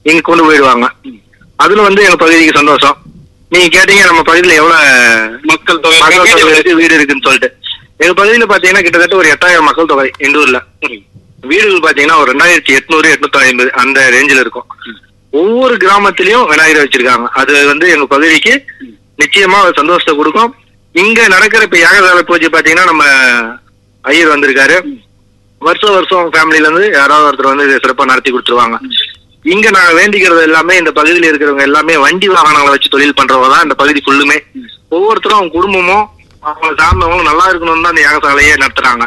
இங்க கொண்டு போயிடுவாங்க அதுல வந்து எங்க பகுதிக்கு சந்தோஷம் நீங்க கேட்டீங்க நம்ம பகுதியில எவ்வளவு மக்கள் தொகை மக்கள் தொகை இருக்கு வீடு இருக்குன்னு சொல்லிட்டு எங்க பகுதியில பாத்தீங்கன்னா கிட்டத்தட்ட ஒரு எட்டாயிரம் மக்கள் தொகை எங்க ஊர்ல வீடுகள் பாத்தீங்கன்னா ஒரு ரெண்டாயிரத்தி எட்நூறு எட்நூத்தி ஐம்பது அந்த ரேஞ்சில் இருக்கும் ஒவ்வொரு கிராமத்திலயும் விநாயகர் வச்சிருக்காங்க அது வந்து எங்க பகுதிக்கு நிச்சயமா ஒரு சந்தோஷத்தை கொடுக்கும் இங்க நடக்கிற இப்ப யாகசாலை பூஜை பாத்தீங்கன்னா நம்ம ஐயர் வந்திருக்காரு வருஷம் வருஷம் ஃபேமிலில இருந்து யாராவது ஒருத்தர் வந்து இதை சிறப்பா நடத்தி கொடுத்துருவாங்க இங்க நாங்க வேண்டிக்கிறது எல்லாமே இந்த பகுதியில் இருக்கிறவங்க எல்லாமே வண்டி வாகனங்களை வச்சு தொழில் பண்றவங்க தான் இந்த பகுதி ஃபுல்லுமே ஒவ்வொருத்தரும் அவங்க குடும்பமும் அவங்க சார்ந்தவங்க நல்லா இருக்கணும்னு தான் இந்த யாகசாலையே நடத்துறாங்க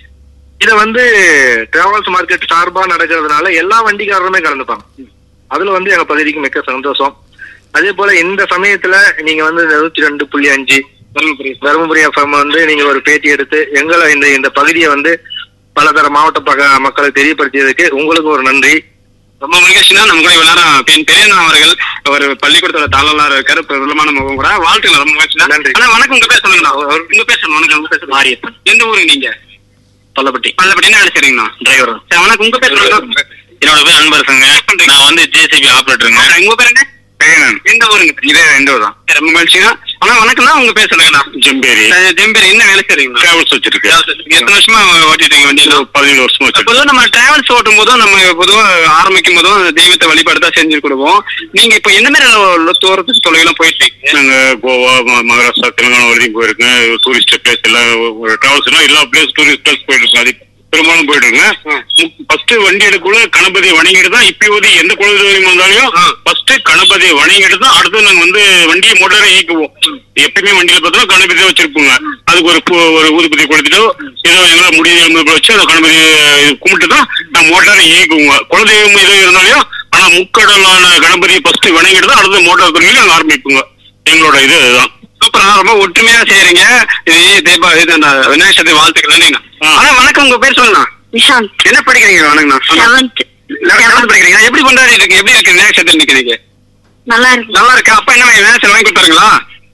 இத வந்து டிராவல்ஸ் மார்க்கெட் சார்பா நடக்கிறதுனால எல்லா வண்டிக்காரருமே கலந்துப்பாங்க அதுல வந்து எங்க பகுதிக்கு மிக்க சந்தோஷம் அதே போல இந்த சமயத்துல நீங்க வந்து நூத்தி ரெண்டு புள்ளி அஞ்சு தருமபுரி தருமபுரி எஃப்எம் வந்து நீங்க ஒரு பேட்டி எடுத்து எங்களை இந்த இந்த பகுதியை வந்து பலதர மாவட்ட பக மக்களுக்கு தெரியப்படுத்தியதுக்கு உங்களுக்கு ஒரு நன்றி ரொம்ப மகிழ்ச்சினா நம்ம கூட இவ்வளவு நேரம் பெண் பெரியண்ணா அவர்கள் ஒரு பள்ளிக்கூடத்தோட தாளலார் இருக்காரு பிரபலமான முகம் கூட வாழ்த்துக்கள் ரொம்ப மகிழ்ச்சினா நன்றி. ஆனா வணக்கம் உங்க பேர் சொல்லுங்கண்ணா ஒரு- உங்க பேர் சொல்லுங்க வணக்கம் உங்க பேர் சொல்லுங்க மாரியப்பன் எந்த ஊருக்கு நீங்க பல்லப்பட்டி பல்லப்பட்டி என்ன வேலை செய்றீங்கண்ணா டிரைவர் சரி வணக்கம் உங்க பேர் சொல்லுங்க என்னோட பேர் அன்பரசங்க நான் வந்து ஜேசிபி ஆபரேட்டருங்க ஆ, உங்க பேர் என்ன பேரன் எந்த ஊருங்க இதே எந்த ஊர் தான் சரி, ரொம்ப மகிழ்ச்சினா ஆனா வணக்கம்னா உங்க பேர் சொல்லுங்கண்ணா ஜெம்பேரி சரி, ஜெம்பேரி என்ன வேலை செய்றீங்கண்ணா டிராவல்ஸ் வச்சிருக்கு எத்தனை வருஷமா ஓட்டிட்டீங்க வண்டியில பதினேழு வருஷமா வச்சிருக்கு பொதுவா நம்ம டிராவல்ஸ் ஓட்டும் போதும் நம்ம பொதுவா ஆரம்பிக்கும் போதும் அந்த தெய்வத்தை வழிபாடு தான் செஞ்சு கொடுப்போம் நீங்க இப்ப என்ன மாதிரி lo- தூரத்துக்கு தொலைவெல்லாம் போயிட்டு இருக்கீங்க நாங்க கோவா ம- மகாராஷ்டிரா தெலுங்கானா வரைக்கும் போயிருக்கேன் டூரிஸ்ட் பிளேஸ் எல்லாம் டிராவல்ஸ்னா எல்லா பிளேஸ் டூரிஸ்ட் பிளேஸ் போயிட்டு இருக்கோம் அது பெரும்பாலும் போயிட்டு இருக்கேன் ஃபர்ஸ்ட் வண்டி எடுக்கக்குள்ள கணபதி வணங்கிட்டு தான் இப்போது எந்த குலதெய்வம் வந்தாலும் ஃபர்ஸ்ட் கணபதி வணங்கிட்டு தான் அடுத்து நாங்க வந்து வண்டியை மோட்டாரை இயக்குவோம் எப்பயுமே வண்டியில பார்த்தோம்னா கணபதி தான் வச்சிருப்போங்க அதுக்கு ஒரு பூ- ஒரு ஊதுபதி கொடுத்துட்டு ஏதோ எங்களை முடிவு எலும்பு வச்சு அந்த கணபதி கும்பிட்டு தான் நான் மோட்டாரை இயக்குவோங்க குலதெய்வம் எதுவும் இருந்தாலும் ஆனா முக்கடலான கணபதியை ஃபர்ஸ்ட் வணங்கிட்டு தான் அடுத்து மோட்டார் தொழில் நாங்க ஆரம்பிப்போங்க எங்களோட இது இதுதான் சூப்பரா ரொம்ப ஒற்றுமையா செய்யறீங்க இது தீபா இது அந்த விநாயகர் சதுர்த்தி வாழ்த்துக்கள் நன்றிண்ணா ஆ. ஆனா வணக்கம் உங்க பேர் சொல்லுங்க நிஷாந்த் என்ன படிக்கிறீங்க வணக்கம்ண்ணா செவன்த் லெவன்த் படிக்கிறீங்க எப்படி கொண்டாடி இருக்கு எப்படி இருக்கு விநாயகர் சதுர்த்தி நிக்கிறீங்க நல்லா இருக்கு நல்லா இருக்கா அப்பா என்ன விநாயகர் வாங்கி கொடுத்தாருங்களா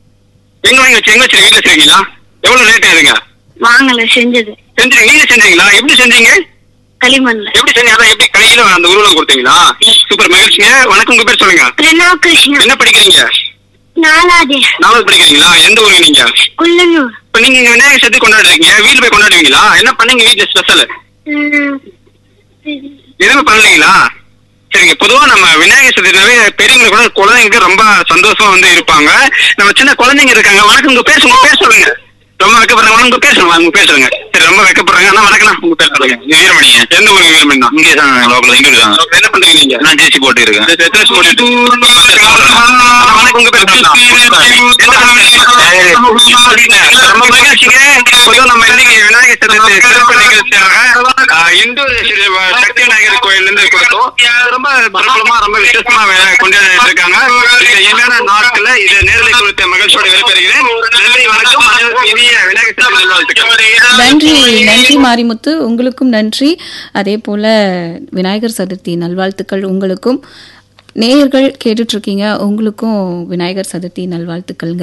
எங்க வாங்கி வச்சு எங்க வச்சு வீட்டுல வச்சிருக்கீங்களா எவ்வளவு ரேட் ஆகுதுங்க வாங்கல செஞ்சது செஞ்சீங்க நீங்க செஞ்சீங்களா எப்படி செஞ்சீங்க களிமண்ல எப்படி செஞ்சீங்க அதான் எப்படி கையில அந்த உருவம் கொடுத்தீங்களா சூப்பர் மகிழ்ச்சிங்க வணக்கம் உங்க பேர் சொல்லுங்க பிரணவ் கிருஷ்ணா என்ன படிக்கிறீங்க நாலாவது நாலாவது படிக்கிறீங்களா எந்த ஊருக்கு நீங்க குள்ளனூர் இப்ப நீங்க இங்க விநாயகர் சதுர்த்தி கொண்டாடுறீங்க வீட்டுல போய் கொண்டாடுவீங்களா என்ன பண்ணீங்க வீட்டுல ஸ்பெஷல் ம், எதுவுமே பண்ணலீங்களா சரிங்க பொதுவா நம்ம விநாயகர் சதுர்த்தினாவே பெரியவங்க கூட குழந்தைங்க ரொம்ப சந்தோஷமா வந்து இருப்பாங்க நம்ம சின்ன குழந்தைங்க இருக்காங்க வணக்கம் உங்க பேர் உங்க பேர் சொல்லுங்க ரொம்ப வெக்கப்படுறாங்க வணக்கம், உங்க பேர் சொல்லுங்க உங்க பேர் சொல்லுங்க சரி ரொம்ப வெக்கப்படுறாங்க அண்ணா வணக்கம் உங்க பேர் சொல்லுங்க வீரமணிங்க எந்த ஊருக்கு வீரமணி தான் இங்கே தான் லோக்கல் இங்கே தான் என்ன பண்றீங்க நீங்க நான் ஜேசி போட்டு இருக்கேன் சரி, எத்தனை வருஷம் ஓட்டிட்டு? அண்ணா, வணக்கம் உங்க பேர் சொல்லுங்க ரொம்ப மகிழ்ச்சிங்க பொதுவா நம்ம இன்னைக்கு விநாயகர் சதுர்த்தி சிறப்பு நிகழ்ச்சியாக ஆஹ், இந்து ஸ்ரீ வ- சக்தி விநாயகர் கோயில்ல இருந்து கொடுத்தோம் இது ரொம்ப பிரபலமா ரொம்ப விசேஷமா வே- கொண்டாடிட்டு இருக்காங்க இந்த இனிமையான நாட்கள்ல இதை நேரலை கொடுத்த மகிழ்ச்சியோட விடைபெறுகிறேன் நன்றி வணக்கம் அனைவருக்கும் இனிய விநாயகர் சதுர்த்தி நல்வாழ்த்துக்கள் நன்றி நன்றி மாரிமுத்து உங்களுக்கும் நன்றி அதே போல விநாயகர் சதுர்த்தி நல்வாழ்த்துக்கள் உங்களுக்கும் நேயர்கள் கேட்டுட்டு இருக்கீங்க உங்களுக்கும் விநாயகர் சதுர்த்தி நல்வாழ்த்துக்கள்ங்க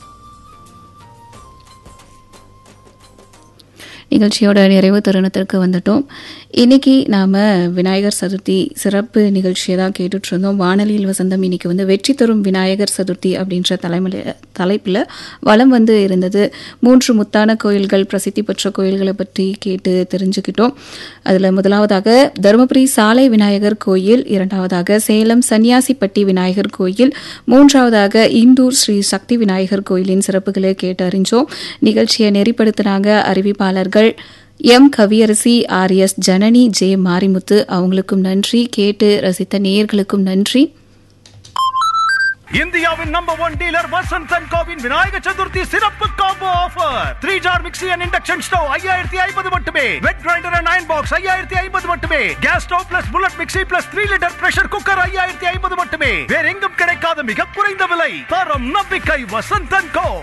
நிகழ்ச்சியோட நிறைவு தருணத்திற்கு வந்துட்டோம் இன்னைக்கு நாம் விநாயகர் சதுர்த்தி சிறப்பு நிகழ்ச்சியை தான் கேட்டுட்டு இருந்தோம் வானொலியில் வசந்தம் இன்னைக்கு வந்து வெற்றி தரும் விநாயகர் சதுர்த்தி அப்படின்ற தலைமையில் தலைப்பில் வளம் வந்து இருந்தது மூன்று முத்தான கோயில்கள் பிரசித்தி பெற்ற கோயில்களை பற்றி கேட்டு தெரிஞ்சுக்கிட்டோம் அதில் முதலாவதாக தருமபுரி சாலை விநாயகர் கோயில் இரண்டாவதாக சேலம் சன்னியாசிப்பட்டி விநாயகர் கோயில் மூன்றாவதாக இந்தூர் ஸ்ரீ சக்தி விநாயகர் கோயிலின் சிறப்புகளை கேட்டு அறிஞ்சோம் நிகழ்ச்சியை நெறிப்படுத்தினாங்க அறிவிப்பாளர்கள் M Kaviyarasi R S Janani J Marimuthu அவங்களுக்கும் நன்றி கேட்டு ரசித்த நேயர்களுக்கும் நன்றி இந்தியாவின் number one dealer Vasanth and கோவின் விநாயக சதுர்த்தி சிறப்பு combo offer three jar mixie and induction stove ஐயாயிரத்தி ஐம்பது மட்டுமே wet grinder and iron box ஐயாயிரத்தி ஐம்பது மட்டுமே gas stove plus bullet mixie plus three litre pressure cooker ஐயாயிரத்தி ஐம்பது மட்டுமே வேற எங்கும் கிடைக்காத மிக குறைந்த விலை தரம் நம்பிக்கை வசந்த் அண்ட் கோ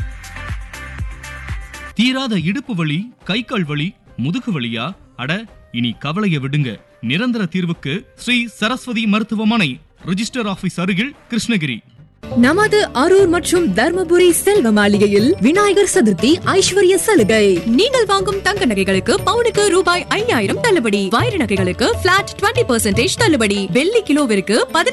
தீராத இடுப்பு வலி கை கால் வலி முதுகு வலியா அட இனி கவலைய விடுங்க நிரந்தர தீர்வுக்கு ஸ்ரீ சரஸ்வதி மருத்துவமனை ரிஜிஸ்டர் ஆபீஸ் அருகில் கிருஷ்ணகிரி நமது அரூர் மற்றும் தர்மபுரி செல்வ மாளிகையில் விநாயகர் சதுர்த்தி ஐஸ்வர்ய சலுகை நீங்கள் வாங்கும் தங்க நகைகளுக்கு பவுனுக்கு ரூபாய் ஐயாயிரம் தள்ளுபடி வைர நகைகளுக்கு பிளாட் 20% தள்ளுபடி வெள்ளி கிலோவிற்கு பதினைந்து